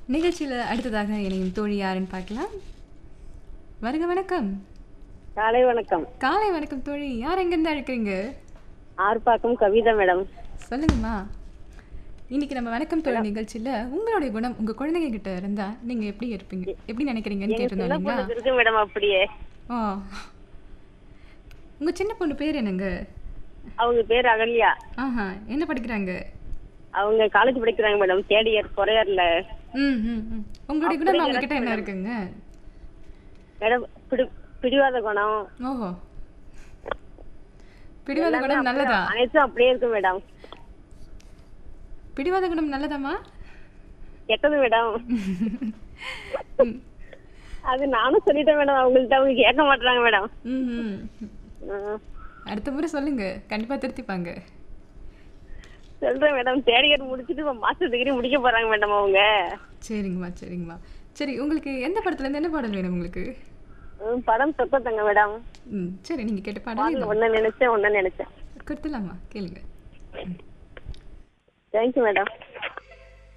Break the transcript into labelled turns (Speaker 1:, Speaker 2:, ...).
Speaker 1: நிகழ்ச்சியில் அடுத்ததாக இணையும் தோழி யாருன்னு பார்க்கலாம் வருக வணக்கம்
Speaker 2: காலை வணக்கம்
Speaker 1: காலை வணக்கம் தோழி யார் எங்கேருந்து அழைக்கிறீங்க
Speaker 2: ஆர்ப்பாக்கம் கவிதா மேடம்
Speaker 1: சொல்லுங்கம்மா இன்னைக்கு நம்ம வணக்கம் தோழி நிகழ்ச்சியில் உங்களுடைய குணம் உங்கள் குழந்தைங்க கிட்ட இருந்தா நீங்கள் எப்படி இருப்பீங்க எப்படி நினைக்கிறீங்கன்னு
Speaker 2: சின்ன
Speaker 1: கேட்டிருந்தோம் இல்லைங்களா
Speaker 2: பொண்ணுக்கு இருக்கு மேடம் அப்படியே
Speaker 1: ஓ உங்கள் சின்ன பொண்ணு பேர் என்னங்க
Speaker 2: அவங்க பேர் அகல்யா
Speaker 1: ஆஹா என்ன படிக்கிறாங்க
Speaker 2: அவங்க காலேஜ் படிக்கிறாங்க மேடம் தேர்ட் இயர் குறையார்ல
Speaker 1: ம் ம் ம். உங்களுடைய குணம் அவங்க கிட்ட என்ன இருக்குங்க
Speaker 2: மேடம் பிடி பிடிவாத குணம்
Speaker 1: ஓஹோ பிடிவாத குணம் நல்லதா
Speaker 2: அனைத்தும் அப்படியே இருக்கு மேடம்
Speaker 1: பிடிவாத குணம் நல்லதாம்மா
Speaker 2: கெட்டது மேடம்
Speaker 1: ம்.
Speaker 2: அது நானும் சொல்லிட்டேன் மேடம் அவங்கள்ட்ட அவங்க கேட்க மாட்டாங்க மேடம்
Speaker 1: ம், ம்.
Speaker 2: ம்.
Speaker 1: அடுத்த முறை சொல்லுங்க கண்டிப்பா திருத்திப்பாங்க
Speaker 2: சொல்றேன் மேடம் தேர்ட் இயர் முடிச்சுட்டு இப்போ மாஸ்டர் டிகிரி முடிக்க போறாங்க மேடம் அவங்க
Speaker 1: சரிங்கம்மா சரிங்கம்மா சரி உங்களுக்கு எந்த படத்துல இருந்து என்ன பாடல் வேணும் உங்களுக்கு
Speaker 2: ம், படம் சொத்தத்தங்க மேடம்
Speaker 1: ம் சரி நீங்க கேட்ட பாடல்
Speaker 2: பாடல்
Speaker 1: இதோ.
Speaker 2: ஒன்னு நினைச்சேன் ஒன்னு நினைச்சேன்
Speaker 1: கொடுத்துலாமா கேளுங்க
Speaker 2: தேங்க்யூ மேடம்